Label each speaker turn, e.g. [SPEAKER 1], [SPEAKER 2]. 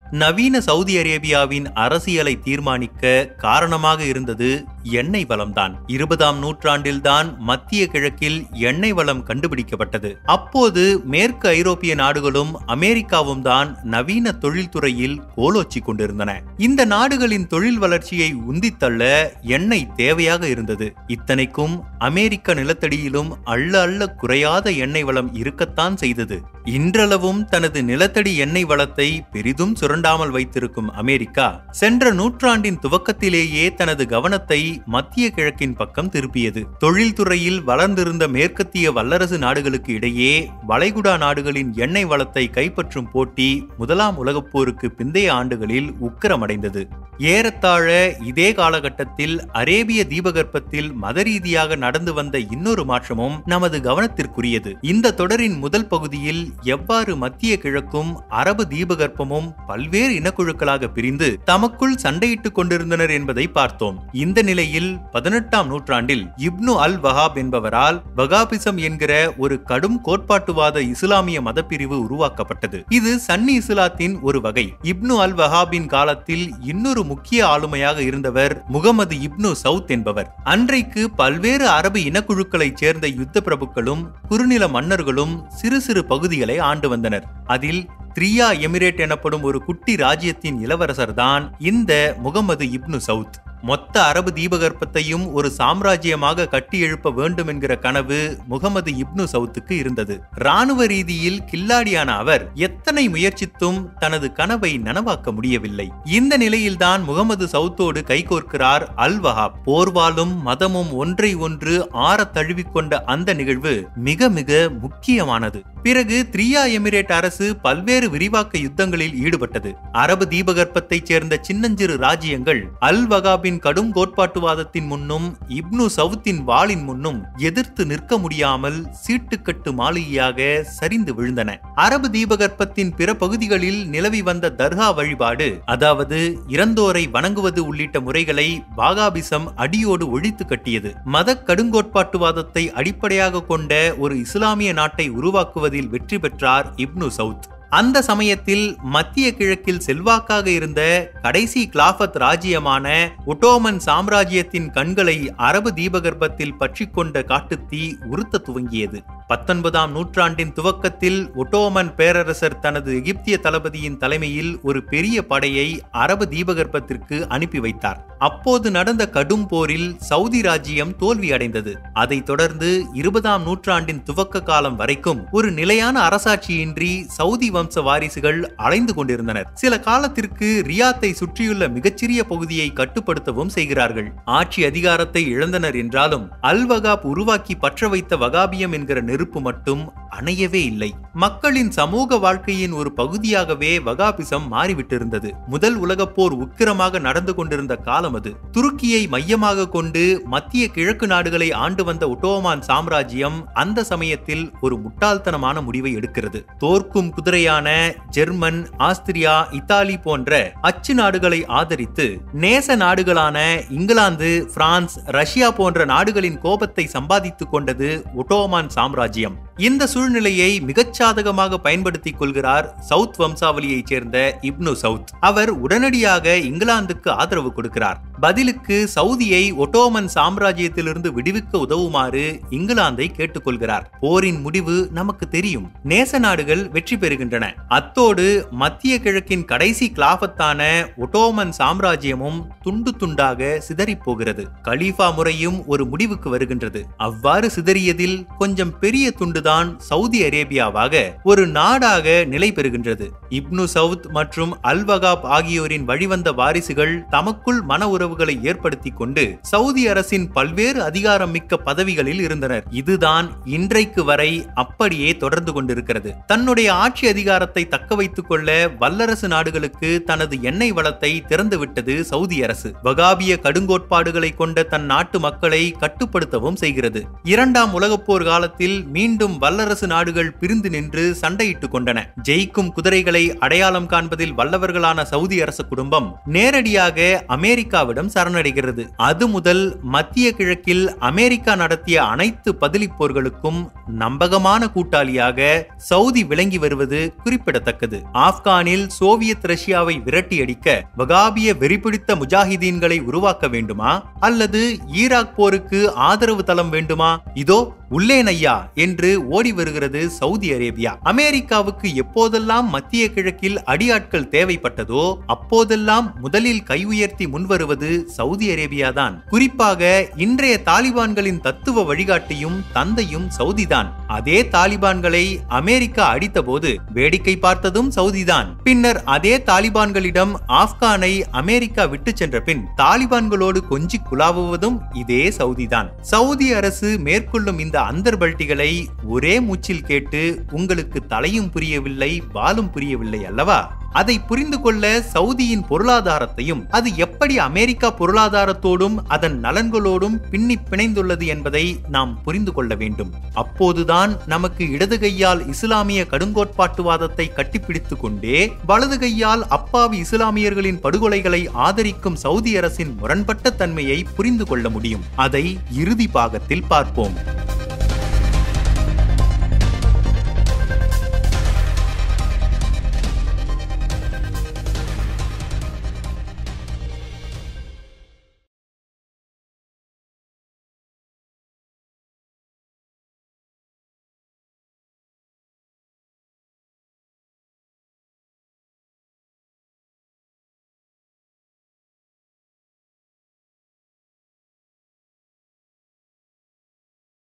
[SPEAKER 1] நவீன சவுதி அரேபியாவின் அரசியலை தீர்மானிக்க காரணமாக இருந்தது எண்ணெய் வளம்தான் இருபதாம் நூற்றாண்டில்தான் மத்திய கிழக்கில் எண்ணெய் வளம் கண்டுபிடிக்கப்பட்டது அப்போது மேற்கு ஐரோப்பிய நாடுகளும் அமெரிக்காவும் தான் நவீன தொழில்துறையில் கோலோச்சி கொண்டிருந்தன இந்த நாடுகளின் தொழில் வளர்ச்சியை உந்தித்தள்ள எண்ணெய் தேவையாக இருந்தது இத்தனைக்கும் அமெரிக்க நிலத்தடியிலும் அள்ள அள்ள குறையாத எண்ணெய் வளம் இருக்கத்தான் செய்தது இன்றளவும் தனது நிலத்தடி எண்ணெய் வளத்தை பெரிதும் சுரண்டாமல் வைத்திருக்கும் அமெரிக்கா சென்ற நூற்றாண்டின் துவக்கத்திலேயே தனது கவனத்தை மத்திய கிழக்கின் பக்கம் திருப்பியது தொழில்துறையில் வளர்ந்திருந்த மேற்கத்திய வல்லரசு நாடுகளுக்கு இடையே வளைகுடா நாடுகளின் எண்ணெய் வளத்தை கைப்பற்றும் போட்டி முதலாம் உலகப் போருக்கு பிந்தைய ஆண்டுகளில் உக்கிரமடைந்தது ஏறத்தாழ இதே காலகட்டத்தில் அரேபிய தீபகற்பத்தில் மத ரீதியாக நடந்து வந்த இன்னொரு மாற்றமும் நமது கவனத்திற்குரியது இந்த தொடரின் முதல் பகுதியில் எவ்வாறு மத்திய கிழக்கும் அரபு தீபகற்பமும் பல்வேறு இனக்குழுக்களாக பிரிந்து தமக்குள் சண்டையிட்டுக் கொண்டிருந்தனர் என்பதை பார்த்தோம் இந்த நிலையில் பதினெட்டாம் நூற்றாண்டில் இப்னு அல் வஹாப் என்பவரால் வகாபிசம் என்கிற ஒரு கடும் கோட்பாட்டுவாத இஸ்லாமிய மதப்பிரிவு உருவாக்கப்பட்டது இது சன்னி இஸ்லாத்தின் ஒரு வகை இப்னு அல் வஹாபின் காலத்தில் இன்னொரு முக்கிய ஆளுமையாக இருந்தவர் முகமது இப்னு சவுத் என்பவர் அன்றைக்கு பல்வேறு அரபு இனக்குழுக்களைச் சேர்ந்த யுத்த பிரபுக்களும் குறுநில மன்னர்களும் சிறு சிறு பகுதிகளை ஆண்டு வந்தனர் அதில் த்ரியா எமிரேட் எனப்படும் ஒரு குட்டி ராஜ்யத்தின் இளவரசர் தான் இந்த முகமது இப்னு சவுத் மொத்த அரபு தீபகற்பத்தையும் ஒரு சாம்ராஜ்யமாக கட்டி எழுப்ப வேண்டும் என்கிற கனவு முகமது இப்னு சவுத்துக்கு இருந்தது ராணுவ ரீதியில் கில்லாடியான அவர் எத்தனை முயற்சித்தும் தனது கனவை நனவாக்க முடியவில்லை இந்த நிலையில்தான் முகமது சவுத்தோடு கைகோர்க்கிறார் அல் வஹாப் போர்வாலும் மதமும் ஒன்றை ஒன்று ஆற தழுவிக்கொண்ட அந்த நிகழ்வு மிக மிக முக்கியமானது பிறகு த்ரியா எமிரேட் அரசு பல்வேறு விரிவாக்க யுத்தங்களில் ஈடுபட்டது அரபு தீபகற்பத்தைச் சேர்ந்த சின்னஞ்சிறு ராஜ்யங்கள் அல் வகாபின் கடும் கோட்பாட்டுவாதத்தின் முன்னும் இப்னு சவுத்தின் வாளின் முன்னும் எதிர்த்து நிற்க முடியாமல் சீட்டுக்கட்டு மாளிகையாக சரிந்து விழுந்தன அரபு தீபகற்பத்தின் பிற பகுதிகளில் நிலவி வந்த தர்கா வழிபாடு அதாவது இறந்தோரை வணங்குவது உள்ளிட்ட முறைகளை வாகாபிசம் அடியோடு ஒழித்து கட்டியது மத கடுங்கோட்பாட்டுவாதத்தை அடிப்படையாக கொண்ட ஒரு இஸ்லாமிய நாட்டை உருவாக்குவதில் வெற்றி பெற்றார் இப்னு சவுத் அந்த சமயத்தில் மத்திய கிழக்கில் செல்வாக்காக இருந்த கடைசி கிளாஃபத் ராஜ்யமான ஒட்டோமன் சாம்ராஜ்யத்தின் கண்களை அரபு தீபகற்பத்தில் பற்றிக்கொண்ட காட்டுத்தீ உறுத்த துவங்கியது பத்தொன்பதாம் நூற்றாண்டின் துவக்கத்தில் ஒட்டோமன் பேரரசர் தனது எகிப்திய தளபதியின் தலைமையில் ஒரு பெரிய படையை அரபு தீபகற்பத்திற்கு அனுப்பி வைத்தார் அப்போது நடந்த கடும் போரில் சவுதி ராஜ்யம் தோல்வி அடைந்தது அதைத் தொடர்ந்து இருபதாம் நூற்றாண்டின் துவக்க காலம் வரைக்கும் ஒரு நிலையான அரசாட்சியின்றி சவுதி வம்ச வாரிசுகள் அலைந்து கொண்டிருந்தனர் சில காலத்திற்கு ரியாத்தை சுற்றியுள்ள மிகச்சிறிய பகுதியை கட்டுப்படுத்தவும் செய்கிறார்கள் ஆட்சி அதிகாரத்தை இழந்தனர் என்றாலும் அல் வகாப் உருவாக்கி பற்ற வைத்த வகாபியம் என்கிற நெருப்பு மட்டும் அணையவே இல்லை மக்களின் சமூக வாழ்க்கையின் ஒரு பகுதியாகவே வகாபிசம் மாறிவிட்டிருந்தது முதல் உலகப் போர் உக்கிரமாக நடந்து கொண்டிருந்த காலம் அது துருக்கியை மையமாக கொண்டு மத்திய கிழக்கு நாடுகளை ஆண்டு வந்த ஒட்டோமான் சாம்ராஜ்யம் அந்த சமயத்தில் ஒரு முட்டாள்தனமான முடிவை எடுக்கிறது தோற்கும் குதிரையான ஜெர்மன் ஆஸ்திரியா இத்தாலி போன்ற அச்சு நாடுகளை ஆதரித்து நேச நாடுகளான இங்கிலாந்து பிரான்ஸ் ரஷ்யா போன்ற நாடுகளின் கோபத்தை சம்பாதித்துக் கொண்டது ஒட்டோமான் சாம்ராஜ்யம் இந்த சூழ்நிலையை மிகச்சாதகமாக பயன்படுத்திக் கொள்கிறார் சவுத் வம்சாவளியைச் சேர்ந்த இப்னு சவுத் அவர் உடனடியாக இங்கிலாந்துக்கு ஆதரவு கொடுக்கிறார் பதிலுக்கு சவுதியை ஒட்டோமன் சாம்ராஜ்யத்திலிருந்து விடுவிக்க உதவுமாறு இங்கிலாந்தை கேட்டுக்கொள்கிறார் போரின் முடிவு நமக்கு தெரியும் நேச நாடுகள் வெற்றி பெறுகின்றன அத்தோடு மத்திய கிழக்கின் கடைசி கிளாபத்தான ஒட்டோமன் சாம்ராஜ்யமும் துண்டு துண்டாக சிதறிப் போகிறது கலீஃபா முறையும் ஒரு முடிவுக்கு வருகின்றது அவ்வாறு சிதறியதில் கொஞ்சம் பெரிய துண்டுதான் சவுதி அரேபியாவாக ஒரு நாடாக நிலை பெறுகின்றது இப்னு சவுத் மற்றும் அல் வகாப் ஆகியோரின் வழிவந்த வாரிசுகள் தமக்குள் மன உறவுகளை ஏற்படுத்திக் கொண்டு சவுதி அரசின் பல்வேறு அதிகாரம் மிக்க பதவிகளில் இருந்தனர் இதுதான் இன்றைக்கு வரை அப்படியே தொடர்ந்து கொண்டிருக்கிறது தன்னுடைய ஆட்சி அதிகாரத்தை தக்க வைத்துக் கொள்ள வல்லரசு நாடுகளுக்கு தனது எண்ணெய் வளத்தை திறந்துவிட்டது சவுதி அரசு வகாபிய கடுங்கோட்பாடுகளை கொண்ட தன் நாட்டு மக்களை கட்டுப்படுத்தவும் செய்கிறது இரண்டாம் உலகப் போர் காலத்தில் மீண்டும் வல்லரசு நாடுகள் பிரிந்து நின்று சண்டையிட்டுக் கொண்டன ஜெயிக்கும் குதிரைகளை அடையாளம் காண்பதில் வல்லவர்களான சவுதி அரச குடும்பம் நேரடியாக அமெரிக்காவிடம் அமெரிக்காவிடம் சரணடைகிறது அது முதல் மத்திய கிழக்கில் அமெரிக்கா நடத்திய அனைத்து பதிலிப் போர்களுக்கும் நம்பகமான கூட்டாளியாக சவுதி விளங்கி வருவது குறிப்பிடத்தக்கது ஆப்கானில் சோவியத் ரஷ்யாவை விரட்டியடிக்க வகாபிய வெறிபிடித்த முஜாஹிதீன்களை உருவாக்க வேண்டுமா அல்லது ஈராக் போருக்கு ஆதரவு தளம் வேண்டுமா இதோ உள்ளேன் ஐயா என்று ஓடி வருகிறது சவுதி அரேபியா அமெரிக்காவுக்கு எப்போதெல்லாம் மத்திய கிழக்கில் அடியாட்கள் தேவைப்பட்டதோ அப்போதெல்லாம் முதலில் கை உயர்த்தி முன்வருவது சவுதி அரேபியா தான் குறிப்பாக இன்றைய தாலிபான்களின் தத்துவ வழிகாட்டியும் தந்தையும் சவுதிதான் அதே தாலிபான்களை அமெரிக்கா அடித்தபோது வேடிக்கை பார்த்ததும் சவுதிதான் பின்னர் அதே தாலிபான்களிடம் ஆப்கானை அமெரிக்கா விட்டு சென்ற பின் தாலிபான்களோடு கொஞ்சி குலாவுவதும் இதே சவுதிதான் சவுதி அரசு மேற்கொள்ளும் இந்த அந்தர்பல்ட்டிகளை ஒரே மூச்சில் கேட்டு உங்களுக்கு தலையும் புரியவில்லை பாலும் புரியவில்லை அல்லவா அதை புரிந்து கொள்ள சவுதியின் பொருளாதாரத்தையும் அது எப்படி அமெரிக்கா பொருளாதாரத்தோடும் அதன் நலன்களோடும் பின்னி பிணைந்துள்ளது என்பதை நாம் புரிந்து கொள்ள வேண்டும் அப்போதுதான் நமக்கு இடது கையால் இஸ்லாமிய கடுங்கோட்பாட்டுவாதத்தை கட்டிப்பிடித்துக் கொண்டே வலது கையால் அப்பாவி இஸ்லாமியர்களின் படுகொலைகளை ஆதரிக்கும் சவுதி அரசின் முரண்பட்ட தன்மையை புரிந்து கொள்ள முடியும் அதை இறுதி பாகத்தில் பார்ப்போம்